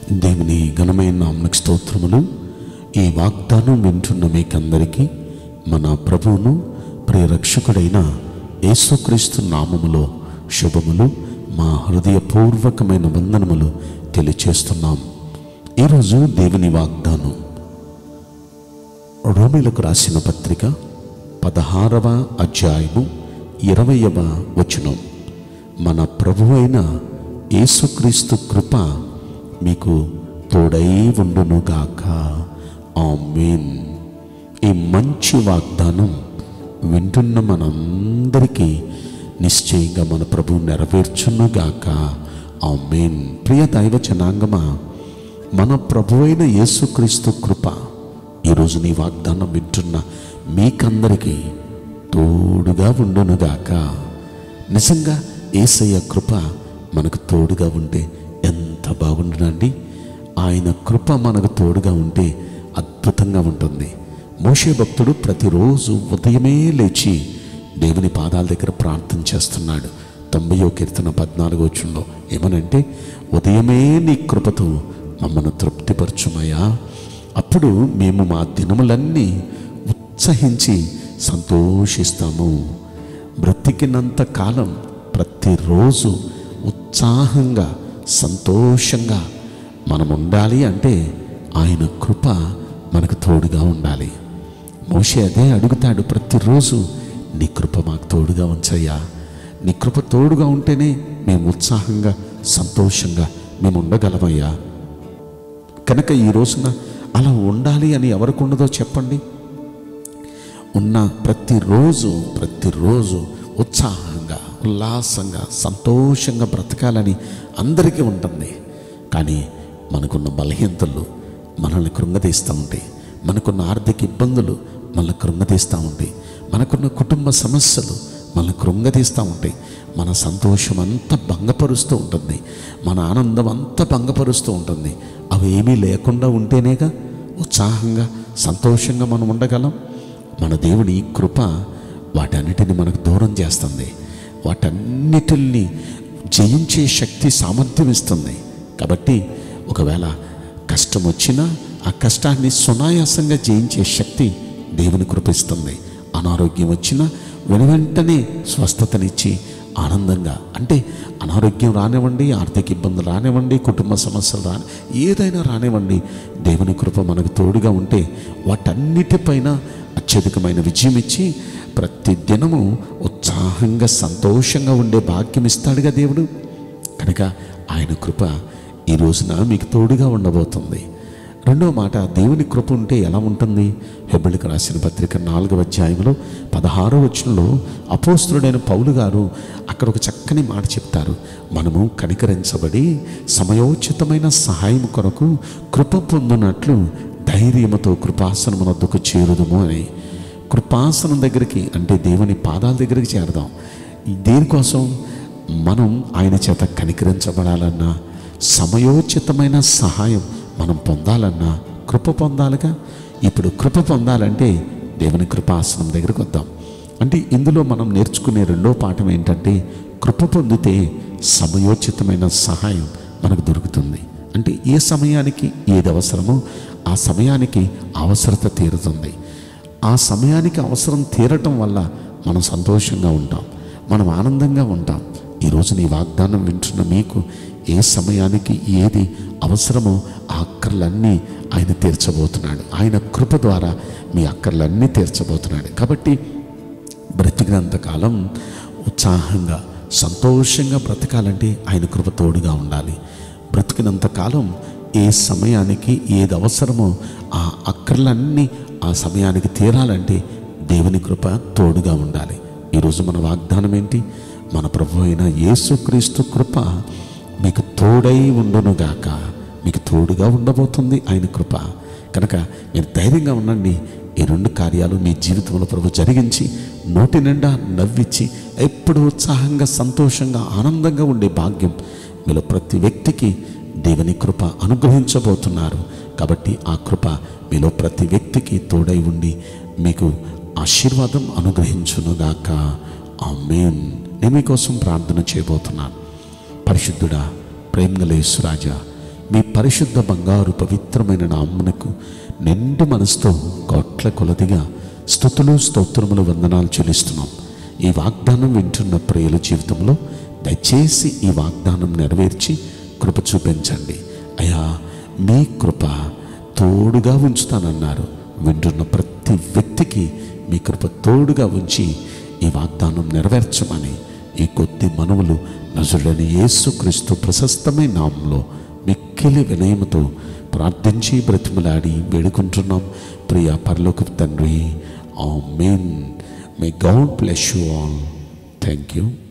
దేవుని ఘనమైన నామకు స్తోత్రములు ఈ వాగ్దానం వింటున్న మీకందరికీ మన ప్రభువును ప్రియరక్షకుడైన యేసుక్రీస్తు నామములో శుభములు మా హృదయపూర్వకమైన వందనములు తెలియచేస్తున్నాం ఈరోజు దేవుని వాగ్దానం రోమిలకు రాసిన పత్రిక పదహారవ అధ్యాయము ఇరవయవ వచనం మన ప్రభు అయిన యేసుక్రీస్తు కృప మీకు తోడై ఉండునుగాక ఆమేన్ ఈ మంచి వాగ్దానం వింటున్న మనందరికీ నిశ్చయంగా మన ప్రభు నెరవేర్చునుగాక ఆమేన్ ప్రియ దైవ జనాంగమా మన ప్రభు అయిన యేసుక్రీస్తు కృప ఈరోజు నీ వాగ్దానం వింటున్న మీకందరికీ తోడుగా ఉండునుగాక నిజంగా ఏసయ్య కృప మనకు తోడుగా ఉంటే ఎంత బాగుండునండి ఆయన కృప మనకు తోడుగా ఉంటే అద్భుతంగా ఉంటుంది మోషే భక్తుడు ప్రతిరోజు ఉదయమే లేచి దేవుని పాదాల దగ్గర ప్రార్థన చేస్తున్నాడు తొంభయో కీర్తన పద్నాలుగో చుండో ఏమనంటే ఉదయమే నీ కృపతో మమ్మను తృప్తిపరచుమయ్యా అప్పుడు మేము మా దినములన్నీ ఉత్సహించి సంతోషిస్తాము బ్రతికినంత కాలం ప్రతిరోజు ఉత్సాహంగా సంతోషంగా మనం ఉండాలి అంటే ఆయన కృప మనకు తోడుగా ఉండాలి మోషే అదే అడుగుతాడు ప్రతిరోజు నీ కృప మాకు తోడుగా ఉంచయ్యా నీ కృప తోడుగా ఉంటేనే మేము ఉత్సాహంగా సంతోషంగా మేము ఉండగలమయ్యా కనుక ఈ రోజున అలా ఉండాలి అని ఎవరికి ఉండదో చెప్పండి ఉన్న ప్రతిరోజు ప్రతిరోజు ఉత్సాహంగా ఉల్లాసంగా సంతోషంగా బ్రతకాలని అందరికీ ఉంటుంది కానీ మనకున్న బలహీనతలు మనల్ని కృంగదీస్తూ ఉంటాయి మనకున్న ఆర్థిక ఇబ్బందులు మనల్ని కృంగదీస్తూ ఉంటాయి మనకున్న కుటుంబ సమస్యలు మనల్ని కృంగదీస్తూ ఉంటాయి మన సంతోషం అంతా భంగపరుస్తూ ఉంటుంది మన ఆనందం అంతా భంగపరుస్తూ ఉంటుంది అవి ఏమీ లేకుండా ఉంటేనేగా ఉత్సాహంగా సంతోషంగా మనం ఉండగలం మన దేవుని కృప వాటన్నిటిని మనకు దూరం చేస్తుంది వాటన్నిటిని జయించే శక్తి సామర్థ్యం ఇస్తుంది కాబట్టి ఒకవేళ కష్టం వచ్చినా ఆ కష్టాన్ని సునాయాసంగా జయించే శక్తి దేవుని కృప ఇస్తుంది అనారోగ్యం వచ్చినా వెనువెంటనే స్వస్థతనిచ్చి ఆనందంగా అంటే అనారోగ్యం రానివ్వండి ఆర్థిక ఇబ్బందులు రానివ్వండి కుటుంబ సమస్యలు రాని ఏదైనా రానివ్వండి దేవుని కృప మనకు తోడుగా ఉంటే వాటన్నిటిపైన అత్యధికమైన విజయం ఇచ్చి ప్రతి దినము ఉత్సాహంగా సంతోషంగా ఉండే భాగ్యం ఇస్తాడుగా దేవుడు కనుక ఆయన కృప ఈ రోజున మీకు తోడుగా ఉండబోతుంది రెండో మాట దేవుని కృప ఉంటే ఎలా ఉంటుంది హెబ్బిళికి రాసిన పత్రిక నాలుగవ అధ్యాయంలో పదహారో వచనంలో అపోస్తుడైన పౌలు గారు అక్కడ ఒక చక్కని మాట చెప్తారు మనము కనికరించబడి సమయోచితమైన సహాయం కొరకు కృప పొందినట్లు ధైర్యముతో కృపాసనమునొద్దకు చేరుదము అని కృపాసనం దగ్గరికి అంటే దేవుని పాదాల దగ్గరికి చేరదాం దేనికోసం మనం ఆయన చేత కనికరించబడాలన్నా సమయోచితమైన సహాయం మనం పొందాలన్నా కృప పొందాలిగా ఇప్పుడు కృప పొందాలంటే దేవుని కృపాసనం దగ్గరికి వద్దాం అంటే ఇందులో మనం నేర్చుకునే రెండో పాఠం ఏంటంటే కృప పొందితే సమయోచితమైన సహాయం మనకు దొరుకుతుంది అంటే ఏ సమయానికి ఏది అవసరమో ఆ సమయానికి అవసరత తీరుతుంది ఆ సమయానికి అవసరం తీరటం వల్ల మనం సంతోషంగా ఉంటాం మనం ఆనందంగా ఉంటాం ఈరోజు నీ వాగ్దానం వింటున్న మీకు ఏ సమయానికి ఏది అవసరమో ఆ అక్కర్లన్నీ ఆయన తీర్చబోతున్నాడు ఆయన కృప ద్వారా మీ అక్కర్లన్నీ తీర్చబోతున్నాడు కాబట్టి బ్రతికినంతకాలం ఉత్సాహంగా సంతోషంగా బ్రతకాలంటే ఆయన కృప తోడుగా ఉండాలి బ్రతికినంతకాలం ఏ సమయానికి ఏది అవసరమో ఆ అక్కర్లన్నీ ఆ సమయానికి తీరాలంటే దేవుని కృప తోడుగా ఉండాలి ఈరోజు మన వాగ్దానం ఏంటి మన ప్రభు అయిన యేసుక్రీస్తు కృప మీకు తోడై ఉండునుగాక మీకు తోడుగా ఉండబోతుంది ఆయన కృప కనుక మీరు ధైర్యంగా ఉండండి ఈ రెండు కార్యాలు మీ జీవితంలో ప్రభు జరిగించి నోటి నిండా నవ్విచ్చి ఎప్పుడు ఉత్సాహంగా సంతోషంగా ఆనందంగా ఉండే భాగ్యం మీలో ప్రతి వ్యక్తికి దేవుని కృప అనుగ్రహించబోతున్నారు కాబట్టి ఆ కృప మీలో ప్రతి వ్యక్తికి తోడై ఉండి మీకు ఆశీర్వాదం అనుగ్రహించునుగాక ఆమేన్ నేను మీకోసం ప్రార్థన చేయబోతున్నాను పరిశుద్ధుడా ప్రేమగలేశ్వరాజా మీ పరిశుద్ధ బంగారు పవిత్రమైన నామ్మునకు నిండు మనసుతో కోట్ల కొలదిగా స్థుతులు స్తోత్రములు వందనాలు చెల్లిస్తున్నాం ఈ వాగ్దానం వింటున్న ప్రియుల జీవితంలో దయచేసి ఈ వాగ్దానం నెరవేర్చి కృప చూపించండి అయా మీ కృప తోడుగా ఉంచుతానన్నారు వింటున్న ప్రతి వ్యక్తికి మీ కృప తోడుగా ఉంచి ఈ వాగ్దానం నెరవేర్చమని ఈ కొద్ది మనవులు నజుడని యేసుక్రీస్తు ప్రశస్తమైన నామంలో మిక్కిలి వినయముతో ప్రార్థించి బ్రతిమలాడి వేడుకుంటున్నాం ప్రియ పరలోక తండ్రి amen may God bless you all thank you